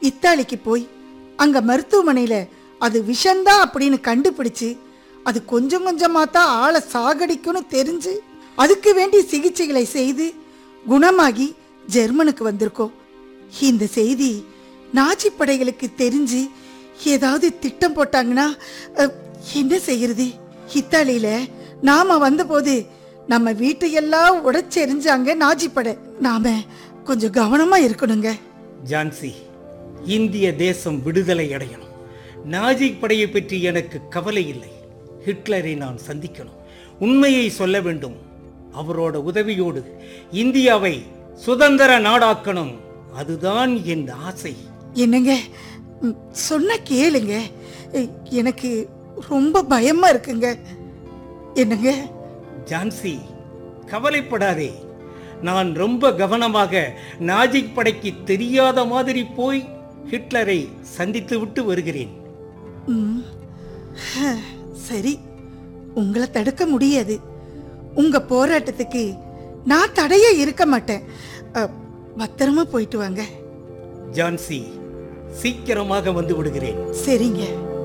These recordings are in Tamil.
இத்தாலிக்கு போய் அங்க மருத்துவமனையில அது விஷந்தான் அப்படின்னு கண்டுபிடிச்சு அது கொஞ்சம் கொஞ்சமா தான் ஆளை சாகடிக்கும்னு தெரிஞ்சு அதுக்கு வேண்டிய சிகிச்சைகளை செய்து குணமாகி ஜெர்மனுக்கு வந்திருக்கோம் இந்த செய்தி நாஜி படைகளுக்கு தெரிஞ்சு ஏதாவது திட்டம் போட்டாங்கன்னா அஹ், என்ன செய்யறது இத்தாலியில நாம வந்தபோது நம்ம வீட்டையெல்லாம் உடைச்செறிஞ்சாங்க நாஜி படை நாம கொஞ்சம் கவனமா இருக்கணுங்க ஜான்சி இந்திய தேசம் விடுதலை அடையணும் நாஜி படையை பற்றி எனக்கு கவலை இல்லை ஹிட்லரை நான் சந்திக்கணும் உண்மையை சொல்ல வேண்டும் அவரோட உதவியோடு இந்தியாவை சுதந்திர நாடாக்கணும் அதுதான் என் ஆசை என்னங்க ம், சொன்ன கேளுங்க எ- எனக்கு ரொம்ப பயமா இருக்குங்க என்னங்க ஜான்சி கவலைப்படாதே நான் ரொம்ப கவனமாக நாஜிக் படைக்கு தெரியாத மாதிரி போய் ஹிட்லரை சந்தித்து விட்டு வருகிறேன் ம், ஹ, சரி உங்களை தடுக்க முடியாது உங்க போராட்டத்துக்கு நான் தடையே இருக்க மாட்டேன் அ, பத்திரமா போயிட்டு வாங்க ஜான்சி சீக்கிரமாக வந்து விடுகிறேன் சரிங்க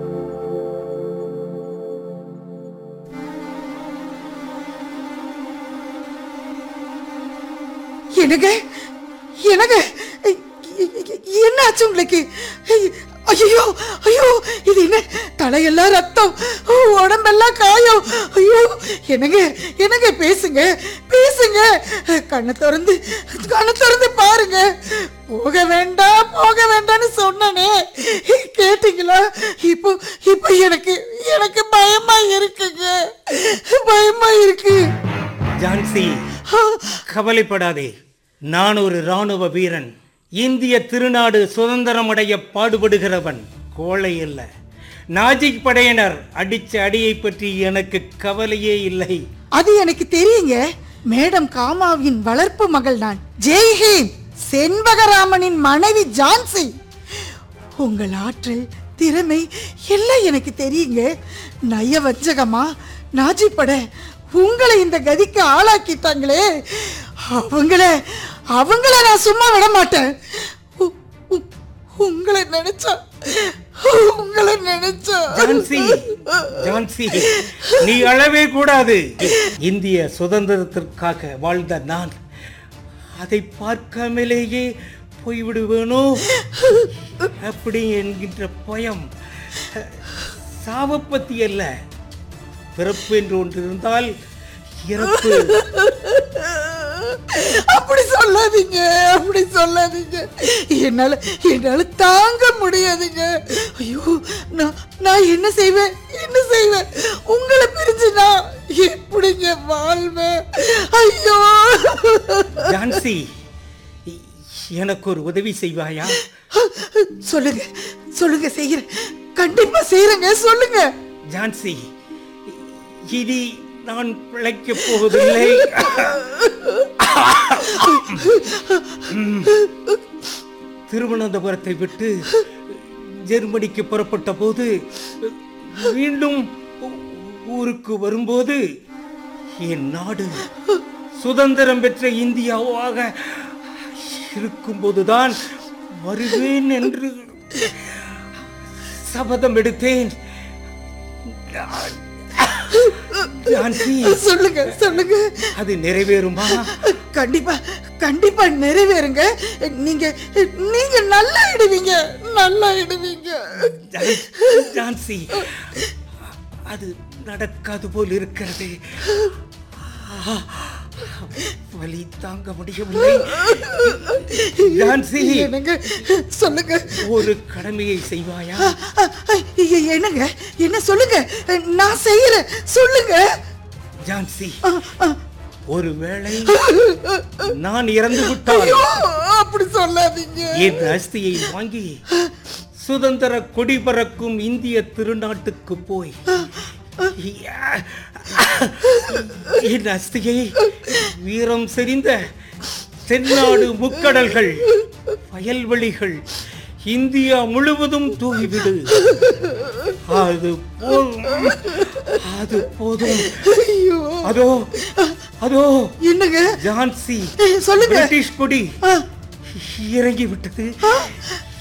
என்னங்க என்னங்க என்ன ஆச்சு உங்களுக்கு ஐயோ ஐயோ இது என்ன தலையெல்லாம் ரத்தம் உடம்பெல்லாம் காயம் ஐயோ என்னங்க என்னங்க பேசுங்க பேசுங்க கண்ணை திறந்து கண்ணை திறந்து பாருங்க போக வேண்டாம் போக வேண்டாம்னு சொன்னனே கேட்டீங்களா இப்போ இப்போ எனக்கு எனக்கு பயமா இருக்குங்க பயமா இருக்கு ஜான்சி கவலைப்படாதே நான் ஒரு ராணுவ வீரன் இந்திய திருநாடு சுதந்திரமடைய பாடுபடுகிறவன் கோழை அல்ல நாஜிக் படையினர் அடிச்ச அடியை பற்றி எனக்கு கவலையே இல்லை அது எனக்கு தெரியுங்க மேடம் காமாவின் வளர்ப்பு மகள் நான் ஜெய்ஹிந்த் செண்பகராமனின் மனைவி ஜான்சி உங்கள் ஆற்றல் திறமை எல்லாம் எனக்கு தெரியுங்க நயவஞ்சகமா நாஜி பட உங்களை இந்த கதிக்கு ஆளாக்கிட்டாங்களே அவங்கள அவங்கள நான் சும்மா விட மாட்டேன் உ- உ- உங்களை நினைச்சா உங்களை நினைச்சா ஜான்சி ஜான்சி நீ அழவே கூடாது இந்திய சுதந்திரத்திற்காக வாழ்ந்த நான் அதை பார்க்காமலேயே போய்விடுவேனோ அப்படி என்கின்ற பயம் சாவப்பத்தி அல்ல பிறப்பு என்று ஒன்று இருந்தால் இறப்பு அப்படி சொல்லாதீங்க அப்படி சொல்லாதீங்க என்னால என்னால தாங்க முடியாதுங்க ஐயோ நான் நான் என்ன செய்வேன் என்ன செய்வேன் உங்களை பிரிஞ்சு நான் எப்படிங்க வாழ்வேன் ஐயோ ஜான்சி எனக்கு ஒரு உதவி செய்வாயா சொல்லுங்க சொல்லுங்க செய்யறேன் கண்டிப்பா செய்யறேங்க சொல்லுங்க ஜான்சி இனி நான் பிழைக்கப் போவதில்லை திருவனந்தபுரத்தை விட்டு ஜெர்மனிக்கு புறப்பட்ட போது மீண்டும் ஊருக்கு வரும்போது என் நாடு சுதந்திரம் பெற்ற இந்தியாவாக இருக்கும்போதுதான் வருவேன் என்று சபதம் எடுத்தேன் ஜான்சி சொல்லுங்க சொல்லுங்க அது நிறைவேறுமா கண்டிப்பா கண்டிப்பா நிறைவேறுங்க நீங்க நீங்க நல்லா இடுவீங்க நல்லா இடுவீங்க ஜான்- ஜான்சி அது நடக்காது போல் இருக்கிறது ஆ, வலி தாங்க முடியவில்லை ஜான்சி என்னங்க சொல்லுங்க ஒரு கடமையை செய்வாயா அ, அ, எ- என்னங்க என்ன சொல்லுங்க நான் செய்யறேன் சொல்லுங்க ஜான்சி அ, அ, ஒருவேளை நான் இறந்து விட்டால் ஐயோ, அப்படி சொல்லாதீங்க என் அஸ்தியை வாங்கி சுதந்திர கொடி பறக்கும் இந்திய திருநாட்டுக்கு போய் என் அஸ்தியை வீரம் செறிந்த தென்னாடு முக்கடல்கள் வயல்வெளிகள் இந்தியா முழுவதும் தூவிவிடு அது போதும் அது போதும் ஐயோ அதோ அதோ என்னங்க ஜான்சி ஏய், சொல்லுங்க பிரிட்டிஷ் கொடி ஆ, இறங்கி விட்டது